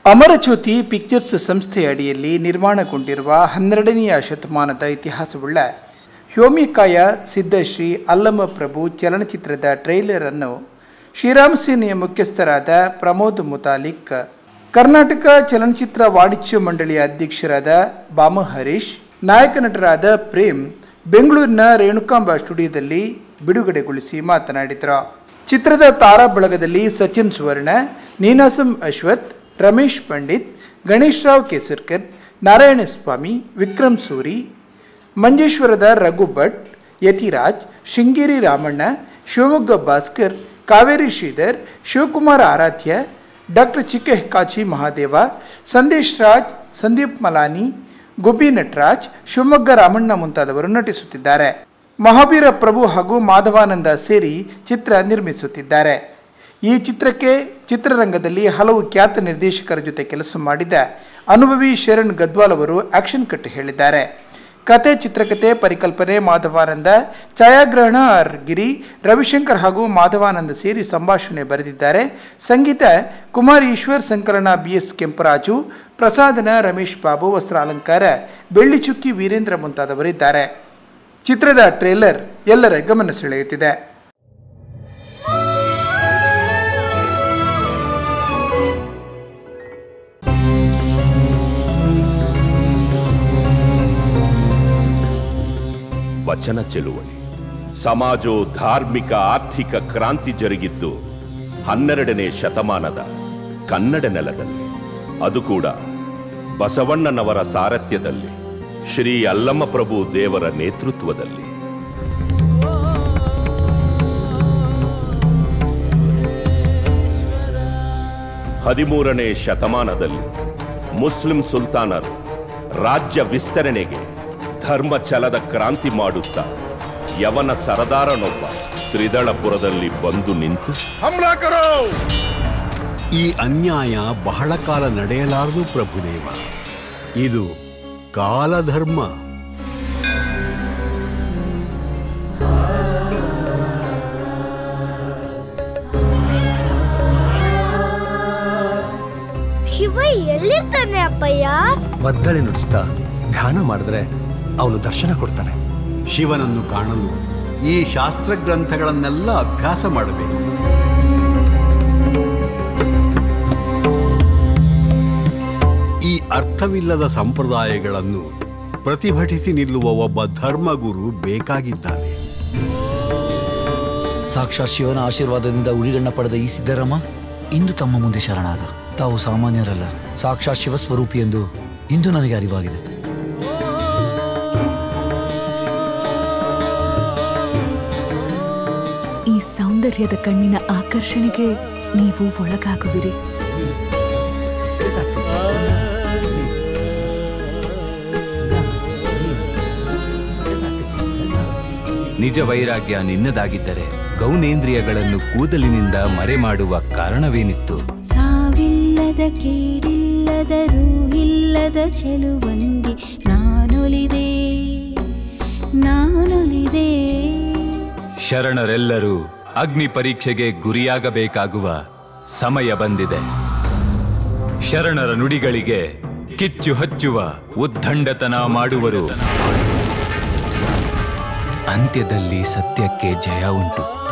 Amarjyoti pictures ಸಂಸ್ಥೆಯ ಅಡಿಯಲ್ಲಿ ನಿರ್ಮಾಣಗೊಂಡಿರುವ ಹನ್ನೆರಡನೆಯ ಶತಮಾನದ ಇತಿಹಾಸವುಳ್ಳ ಹ್ಯೋಮಿಕಾಯ ಸಿದ್ಧಶ್ರೀ ಅಲ್ಲಮ ಪ್ರಭು ಚಲನಚಿತ್ರದ ಟ್ರೈಲರ್ ಅನ್ನು ಶ್ರೀರಾಮ್ ಸೇನೆಯ ಮುಖ್ಯಸ್ಥರಾದ ಪ್ರಮೋದ್ ಮುತಾಲಿಕ್ ಕರ್ನಾಟಕ ಚಲನಚಿತ್ರ ವಾಣಿಜ್ಯ ಮಂಡಳಿಯ ಅಧ್ಯಕ್ಷರಾದ ಬಾಮ ಹರೀಶ್ ನಾಯಕ ನಟರಾದ ಪ್ರೇಮ್ ಬೆಂಗಳೂರಿನ ರೇಣುಕಾಂಬ ಸ್ಟುಡಿಯೋದಲ್ಲಿ ಬಿಡುಗಡೆಗೊಳಿಸಿ ಮಾತನಾಡಿದರು ಚಿತ್ರದ ತಾರಾ ಬಳಗದಲ್ಲಿ ಸಚಿನ್ ಸುವರ್ಣ ನೀನಾಸಂ ಅಶ್ವಥ್ ರಮೇಶ್ ಪಂಡಿತ್ ಗಣೇಶ್ ರಾವ್ ಕೇಸರ್ಕರ್ ನಾರಾಯಣಸ್ವಾಮಿ ವಿಕ್ರಮ್ ಸೂರಿ ಮಂಜೇಶ್ವರದ ರಘು ಭಟ್ ಯತಿರಾಜ್ ಶೃಂಗೇರಿ ರಾಮಣ್ಣ ಶಿವಮೊಗ್ಗ ಭಾಸ್ಕರ್ ಕಾವೇರಿ ಶ್ರೀಧರ್ ಶಿವಕುಮಾರ್ ಆರಾಧ್ಯ ಡಾಕ್ಟರ್ ಚಿಕ್ಕ ಹೆಕ್ಕಾಚಿ ಮಹಾದೇವ ಸಂದೇಶ್ ರಾಜ್ ಸಂದೀಪ್ ಮಲಾನಿ ಗುಬ್ಬಿ ನಟರಾಜ್ ಶಿವಮೊಗ್ಗ ರಾಮಣ್ಣ ಮುಂತಾದವರು ನಟಿಸುತ್ತಿದ್ದಾರೆ ಮಹಾವೀರ ಪ್ರಭು ಹಾಗೂ ಮಾಧವಾನಂದ ಸೇರಿ ಚಿತ್ರ ನಿರ್ಮಿಸುತ್ತಿದ್ದಾರೆ ಈ ಚಿತ್ರಕ್ಕೆ ಚಿತ್ರರಂಗದಲ್ಲಿ ಹಲವು ಖ್ಯಾತ ನಿರ್ದೇಶಕರ ಜೊತೆ ಕೆಲಸ ಮಾಡಿದ ಅನುಭವಿ ಶರಣ್ ಗದ್ವಾಲ್ ಅವರು ಆಕ್ಷನ್ ಕಟ್ ಹೇಳಿದ್ದಾರೆ ಕತೆ ಚಿತ್ರಕಥೆ ಪರಿಕಲ್ಪನೆ ಮಾಧವಾನಂದ ಛಾಯಾಗ್ರಹಣ ಆರ್ ಗಿರಿ ರವಿಶಂಕರ್ ಹಾಗೂ ಮಾಧವಾನಂದ ಸೇರಿ ಸಂಭಾಷಣೆ ಬರೆದಿದ್ದಾರೆ ಸಂಗೀತ ಕುಮಾರ್ ಈಶ್ವರ್ ಸಂಕಲನ ಬಿ ಎಸ್ ಕೆಂಪರಾಜು ಪ್ರಸಾದನ ರಮೇಶ್ ಬಾಬು ವಸ್ತ್ರ ಅಲಂಕಾರ ಬೆಳ್ಳಿ ಚುಕ್ಕಿ ವೀರೇಂದ್ರ ಮುಂತಾದವರಿದ್ದಾರೆ ಚಿತ್ರದ ಟ್ರೇಲರ್ ಎಲ್ಲರ ಗಮನ ಸೆಳೆಯುತ್ತಿದೆ ವಚನ ಚೆಲುವಳಿ ಸಮಾಜೋ ಧಾರ್ಮಿಕ ಆರ್ಥಿಕ ಕ್ರಾಂತಿ ಜರುಗಿದ್ದು ಹನ್ನೆರಡನೇ ಶತಮಾನದ ಕನ್ನಡ ನೆಲದಲ್ಲಿ ಅದು ಕೂಡ ಬಸವಣ್ಣನವರ ಸಾರಥ್ಯದಲ್ಲಿ ಶ್ರೀ ಅಲ್ಲಮಪ್ರಭು ದೇವರ ನೇತೃತ್ವದಲ್ಲಿ ಹದಿಮೂರನೇ ಶತಮಾನದಲ್ಲಿ ಮುಸ್ಲಿಂ ಸುಲ್ತಾನರು ರಾಜ್ಯ ವಿಸ್ತರಣೆಗೆ ಧರ್ಮ ಛಲದ ಕ್ರಾಂತಿ ಮಾಡುತ್ತಾ ಯವನ ಸರದಾರನೊಬ್ಬ ತ್ರಿದಳಪುರದಲ್ಲಿ ಬಂದು ನಿಂತು ಈ ಅನ್ಯಾಯ ಬಹಳ ಕಾಲ ನಡೆಯಲಾರದು ಪ್ರಭುದೇವ ಇದು ಕಾಲಧರ್ಮ ಶಿವ ಎಲ್ಲಿರ್ತಾನೆ ಅಪ್ಪಯ್ಯ ಮದ್ದಳೆ ನುಡಿಸ್ತಾ ಧ್ಯಾನ ಮಾಡಿದ್ರೆ ಅವನು ದರ್ಶನ ಕೊಡ್ತಾನೆ ಶಿವನನ್ನು ಕಾಣಲು ಈ ಶಾಸ್ತ್ರಗ್ರಂಥಗಳನ್ನೆಲ್ಲ ಅಭ್ಯಾಸ ಮಾಡಬೇಕು ಈ ಅರ್ಥವಿಲ್ಲದ ಸಂಪ್ರದಾಯಗಳನ್ನು ಪ್ರತಿಭಟಿಸಿ ನಿಲ್ಲುವ ಒಬ್ಬ ಧರ್ಮಗುರು ಬೇಕಾಗಿದ್ದಾನೆ ಸಾಕ್ಷಾತ್ ಶಿವನ ಆಶೀರ್ವಾದದಿಂದ ಉಳಿಗಣ್ಣ ಪಡೆದ ಈ ಸಿದ್ದರಾಮ ಇಂದು ತಮ್ಮ ಮುಂದೆ ಶರಣಾದ ತಾವು ಸಾಮಾನ್ಯರಲ್ಲ ಸಾಕ್ಷಾತ್ ಶಿವ ಸ್ವರೂಪಿ ಎಂದು ಇಂದು ನನಗೆ ಅರಿವಾಗಿದೆ ಈ ಸೌಂದರ್ಯದ ಕಣ್ಣಿನ ಆಕರ್ಷಣೆಗೆ ನೀವು ಒಳಗಾಗುವಿರಿ ನಿಜ ವೈರಾಗ್ಯ ನಿನ್ನದಾಗಿದ್ದರೆ ಗೌನೇಂದ್ರಿಯಗಳನ್ನು ಕೂದಲಿನಿಂದ ಮರೆ ಮಾಡುವ ಕಾರಣವೇನಿತ್ತು ಸಾವಿಲ್ಲದ ಕೇಡಿಲ್ಲದ ರೂಹಿಲ್ಲದ ಚೆಲುವಂಗಿ ನಾನೊಲಿದೆ ನಾನೊಲಿದೆ ಶರಣರೆಲ್ಲರೂ ಅಗ್ನಿ ಪರೀಕ್ಷೆಗೆ ಗುರಿಯಾಗಬೇಕಾಗುವ ಸಮಯ ಬಂದಿದೆ ಶರಣರ ನುಡಿಗಳಿಗೆ ಕಿಚ್ಚು ಹಚ್ಚುವ ಉದ್ದಂಡತನ ಮಾಡುವರು ಅಂತ್ಯದಲ್ಲಿ ಸತ್ಯಕ್ಕೆ ಜಯ ಉಂಟು